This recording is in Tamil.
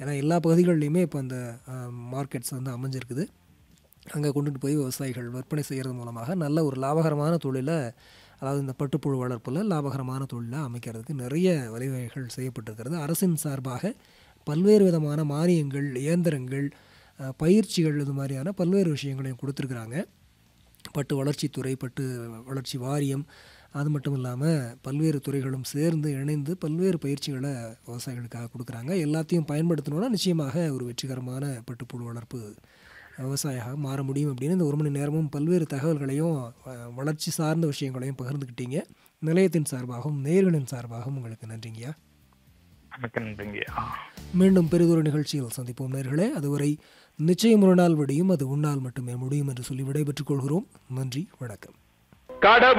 ஏன்னா எல்லா பகுதிகள்லையுமே இப்போ அந்த மார்க்கெட்ஸ் வந்து அமைஞ்சிருக்குது அங்கே கொண்டுட்டு போய் விவசாயிகள் விற்பனை செய்கிறது மூலமாக நல்ல ஒரு லாபகரமான தொழிலை அதாவது இந்த பட்டுப்புழு வளர்ப்பில் லாபகரமான தொழிலை அமைக்கிறதுக்கு நிறைய வழிவகைகள் செய்யப்பட்டிருக்கிறது அரசின் சார்பாக பல்வேறு விதமான மானியங்கள் இயந்திரங்கள் அஹ், பயிற்சிகள் இது மாதிரியான பல்வேறு விஷயங்களையும் கொடுத்துருக்குறாங்க பட்டு வளர்ச்சித்துறை பட்டு வளர்ச்சி வாரியம் அது மட்டும் இல்லாமல் பல்வேறு துறைகளும் சேர்ந்து இணைந்து பல்வேறு பயிற்சிகளை விவசாயிகளுக்காக கொடுக்குறாங்க எல்லாத்தையும் பயன்படுத்தணும்னா நிச்சயமாக ஒரு வெற்றிகரமான பட்டுப்புழு வளர்ப்பு விவசாயியாக மாற முடியும் அப்படின்னு இந்த ஒரு மணி நேரமும் பல்வேறு தகவல்களையும் அஹ், வளர்ச்சி சார்ந்த விஷயங்களையும் பகிர்ந்துக்கிட்டீங்க நிலையத்தின் சார்பாகவும் நேர்களின் சார்பாகவும் உங்களுக்கு நன்றிங்கய்யா மிக்க நன்றிங்கய்யா மீண்டும் பெரிதொரு நிகழ்ச்சியில் சந்திப்போம் நேர்களே அதுவரை நிச்சயம் ஒரு நாள் விடியும் அது உன்னால் மட்டுமே முடியும் என்று சொல்லி விடைபெற்றுக் கொள்கிறோம் நன்றி வணக்கம் கடவுள்